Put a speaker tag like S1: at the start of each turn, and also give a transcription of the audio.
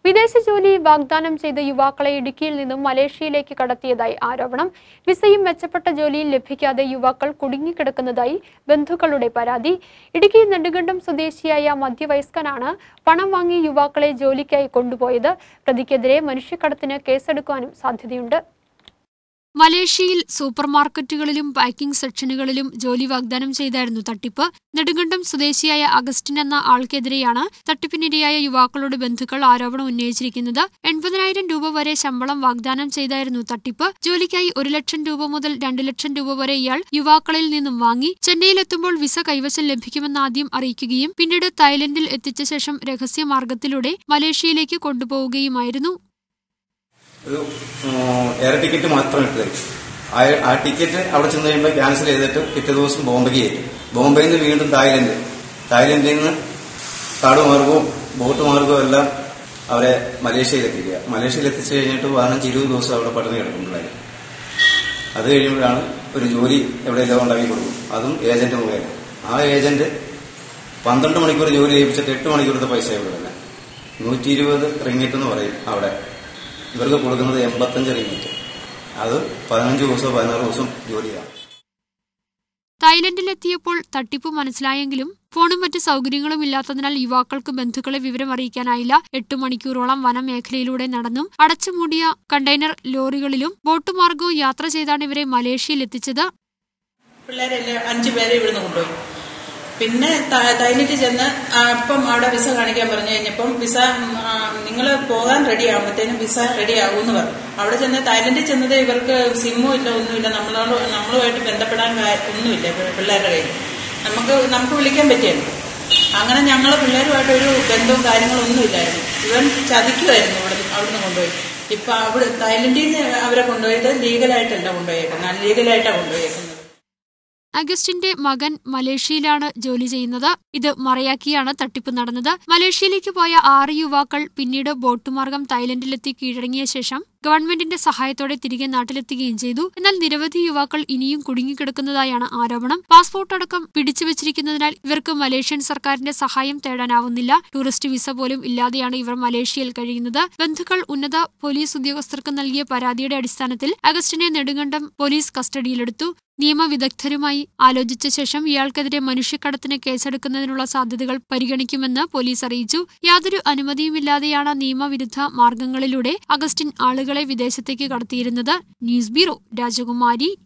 S1: വിദേശ ജോലി വാഗ്ദാനം ചെയ്ത് യുവാക്കളെ ഇടുക്കിയിൽ നിന്നും മലേഷ്യയിലേക്ക് കടത്തിയതായി ആരോപണം വിസയും മെച്ചപ്പെട്ട ജോലിയും ലഭിക്കാതെ യുവാക്കൾ കുടുങ്ങിക്കിടക്കുന്നതായി ബന്ധുക്കളുടെ പരാതി ഇടുക്കി നെടുങ്കണ്ടം സ്വദേശിയായ മധ്യവയസ്കനാണ് പണം വാങ്ങി യുവാക്കളെ ജോലിക്കായി കൊണ്ടുപോയത് പ്രതിക്കെതിരെ മനുഷ്യക്കടത്തിന് കേസെടുക്കാനും സാധ്യതയുണ്ട് മലേഷ്യയിൽ സൂപ്പർമാർക്കറ്റുകളിലും പാക്കിംഗ് സെക്ഷനുകളിലും ജോലി വാഗ്ദാനം ചെയ്തായിരുന്നു തട്ടിപ്പ് നെടുങ്കണ്ടം സ്വദേശിയായ അഗസ്റ്റിൻ എന്ന ആൾക്കെതിരെയാണ് തട്ടിപ്പിനിരയായ യുവാക്കളുടെ ബന്ധുക്കൾ ആരോപണം ഉന്നയിച്ചിരിക്കുന്നത് എൺപതിനായിരം രൂപ വരെ ശമ്പളം വാഗ്ദാനം ചെയ്തായിരുന്നു തട്ടിപ്പ് ജോലിക്കായി ഒരു ലക്ഷം രൂപ മുതൽ രണ്ട് ലക്ഷം രൂപ വരെ ഇയാൾ യുവാക്കളിൽ നിന്നും വാങ്ങി ചെന്നൈയിലെത്തുമ്പോൾ വിസ കൈവശം ലഭിക്കുമെന്ന് ആദ്യം അറിയിക്കുകയും പിന്നീട് തായ്ലൻഡിൽ എത്തിച്ച ശേഷം രഹസ്യമാർഗത്തിലൂടെ മലേഷ്യയിലേക്ക് കൊണ്ടുപോവുകയുമായിരുന്നു
S2: ഒരു ഉം, എയർ ടിക്കറ്റ് മാത്രം ഇട്ട് തരും ആ ആ ടിക്കറ്റ് അവിടെ ചെന്ന് കഴിയുമ്പോൾ ക്യാൻസൽ ചെയ്തിട്ട് പിറ്റേ ദിവസം ബോംബെക്ക് കയറ്റും ബോംബെയിൽ നിന്ന് വീണ്ടും തായ്ലൻഡ് തായ്ലൻഡിൽ നിന്ന് കാട് മാർഗവും ബോട്ട് മാർഗവും എല്ലാം അവരെ മലേഷ്യയിൽ എത്തിക്കുക മലേഷ്യയിൽ എത്തിച്ചു കഴിഞ്ഞിട്ട് പതിനഞ്ച് ഇരുപത് ദിവസം അവിടെ പട്ടിണി കിടക്കുമ്പോഴായി അത് കഴിയുമ്പോഴാണ് ഒരു ജോലി എവിടെയെല്ലാം ഉണ്ടാക്കി കൊടുക്കും അതും ഏജന്റ് മുഖേന ആ ഏജന്റ് പന്ത്രണ്ട് മണിക്കൂർ ജോലി ചെയ്യിപ്പിച്ചിട്ട് എട്ട് മണിക്കൂറത്തെ പൈസ ഇവിടെ തന്നെ നൂറ്റി ഇരുപത് റിങ്ങറ്റ് എന്ന് പറയും അവിടെ ഇവർക്ക് കൊടുക്കുന്നത് എൺപത്തഞ്ച് റിങ്ങറ്റ് അത് പതിനഞ്ച് ദിവസം പതിനാറ് ദിവസം ജോലിയാണ്
S1: തായ്ലൻഡിലെത്തിയപ്പോൾ തട്ടിപ്പ് മനസ്സിലായെങ്കിലും ഫോണും മറ്റ് സൗകര്യങ്ങളും ഇല്ലാത്തതിനാൽ യുവാക്കൾക്ക് ബന്ധുക്കളെ വിവരം അറിയിക്കാനായില്ല എട്ട് മണിക്കൂറോളം വനമേഖലയിലൂടെ നടന്നും അടച്ചുമൂടിയ കണ്ടെയ്നർ ലോറികളിലും ബോട്ട് മാർഗവും യാത്ര ചെയ്താണ് ഇവരെ മലേഷ്യയിൽ എത്തിച്ചത്
S3: പിള്ളേരെല്ലാം അഞ്ചു പേരെ ഇവിടുന്ന് കൊണ്ടുപോയി പിന്നെ തൈലറ്റിൽ ചെന്ന് ആ, അപ്പം അവിടെ വിസ കാണിക്കാൻ പറഞ്ഞു കഴിഞ്ഞപ്പം വിസ നിങ്ങൾ പോകാൻ റെഡി ആകുമ്പോഴത്തേനും വിസ റെഡി ആകുമെന്ന് പറഞ്ഞു അവിടെ ചെന്ന് തായ്ലൻഡിൽ ചെന്നത് ഇവർക്ക് സിമ്മും ഇല്ല ഒന്നുമില്ല നമ്മളോട് നമ്മളുമായിട്ട് ബന്ധപ്പെടാൻ കാ- ഒന്നുമില്ല പി- പിള്ളേരുടെ കയ്യിൽ നമുക്ക് നമുക്ക് വിളിക്കാൻ പറ്റിയല്ലോ അങ്ങനെ ഞങ്ങൾ പിള്ളേരുമായിട്ടൊരു ബന്ധവും കാര്യങ്ങളും ഒന്നുമില്ലായിരുന്നു ഇവൻ ചതിക്കുമായിരുന്നു ഇവിടെ അവിടുന്ന് കൊണ്ടുപോയി ഇപ്പൊ അവിടെ തായ്ലൻഡിൽ നിന്ന് അവരെ കൊണ്ടുപോയത് ലീഗലായിട്ടല്ല കൊണ്ടുപോയേക്കുന്നത് അൺലീഗലായിട്ടാണ് കൊണ്ടുപോയേക്കുന്നത്
S1: അഗസ്റ്റിന്റെ മകൻ മലേഷ്യയിലാണ് ജോലി ചെയ്യുന്നത് ഇത് മറയാക്കിയാണ് തട്ടിപ്പ് നടന്നത് മലേഷ്യയിലേക്ക് പോയ ആറ് യുവാക്കൾ പിന്നീട് ബോട്ട് മാർഗം തായ്ലൻഡിലെത്തി കീഴടങ്ങിയ ശേഷം ഗവൺമെന്റിന്റെ സഹായത്തോടെ തിരികെ നാട്ടിലെത്തുകയും ചെയ്തു എന്നാൽ നിരവധി യുവാക്കൾ ഇനിയും കുടുങ്ങിക്കിടക്കുന്നതായാണ് ആരോപണം പാസ്പോർട്ട് അടക്കം പിടിച്ചുവച്ചിരിക്കുന്നതിനാൽ ഇവർക്ക് മലേഷ്യൻ സർക്കാരിന്റെ സഹായം തേടാനാവുന്നില്ല ടൂറിസ്റ്റ് വിസ പോലും ഇല്ലാതെയാണ് ഇവർ മലേഷ്യയിൽ കഴിയുന്നത് ബന്ധുക്കൾ ഉന്നത പോലീസ് ഉദ്യോഗസ്ഥർക്ക് നൽകിയ പരാതിയുടെ അടിസ്ഥാനത്തിൽ അഗസ്റ്റിനെ നെടുങ്കണ്ടം പോലീസ് കസ്റ്റഡിയിലെടുത്തു നിയമവിദഗ്ധരുമായി ആലോചിച്ച ശേഷം ഇയാൾക്കെതിരെ മനുഷ്യക്കടത്തിന് കേസെടുക്കുന്നതിനുള്ള സാധ്യതകൾ പരിഗണിക്കുമെന്ന് പോലീസ് അറിയിച്ചു യാതൊരു അനുമതിയുമില്ലാതെയാണ് നിയമവിരുദ്ധ മാർഗങ്ങളിലൂടെ അഗസ്റ്റിൻ ആളുകളെ വിദേശത്തേക്ക് കടത്തിയിരുന്നത് ന്യൂസ് ബ്യൂറോ രാജകുമാരി